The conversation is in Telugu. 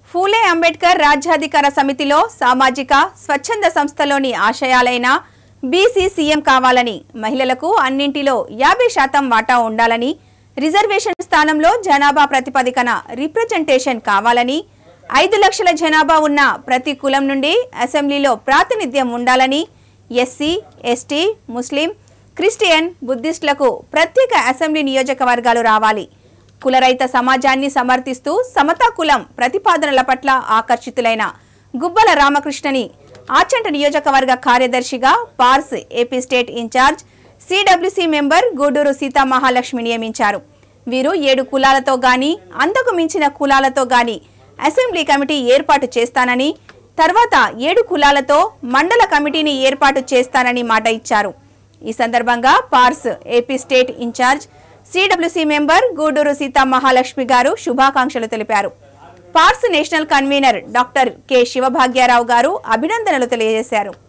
ఫూలే అంబేద్కర్ రాజ్యాధికార సమితిలో సామాజిక స్వచ్ఛంద సంస్థలోని ఆశయాలైన బీసీ సీఎం కావాలని మహిళలకు అన్నింటిలో యాభై శాతం వాటా ఉండాలని రిజర్వేషన్ స్థానంలో జనాభా ప్రతిపదికన రిప్రజెంటేషన్ కావాలని ఐదు లక్షల జనాభా ఉన్న ప్రతి కులం నుండి అసెంబ్లీలో ప్రాతినిధ్యం ఉండాలని ఎస్సీ ఎస్టీ ముస్లిం క్రిస్టియన్ బుద్ధిస్టులకు ప్రత్యేక అసెంబ్లీ నియోజకవర్గాలు రావాలి కులరహిత సమాజాన్ని సమర్థిస్తూ సమతా కులం ప్రతిపాదనల పట్ల ఆకర్షితులైన గుబ్బల రామకృష్ణని ఆచంట నియోజకవర్గ కార్యదర్శిగా పార్స్ AP state in charge CWC member Guduru Seetha Mahalakshmi నియమించారు వీరు ఏడు కులాలతో గాని అంతకు మించిన కులాలతో గాని అసెంబ్లీ కమిటీ ఏర్పాటు చేస్తానని తర్వాత ఏడు కులాలతో మండల కమిటీని ఏర్పాటు చేస్తానని మాట ఇచ్చారు ఈ సందర్భంగా పార్స్ AP state in charge CWC member Guduru Seetha Mahalakshmi garu శుభాకాంక్షలు తెలిపారు పార్స్ national convener doctor K Shivabhagyarao garu అభినందనలు తెలియజేశారు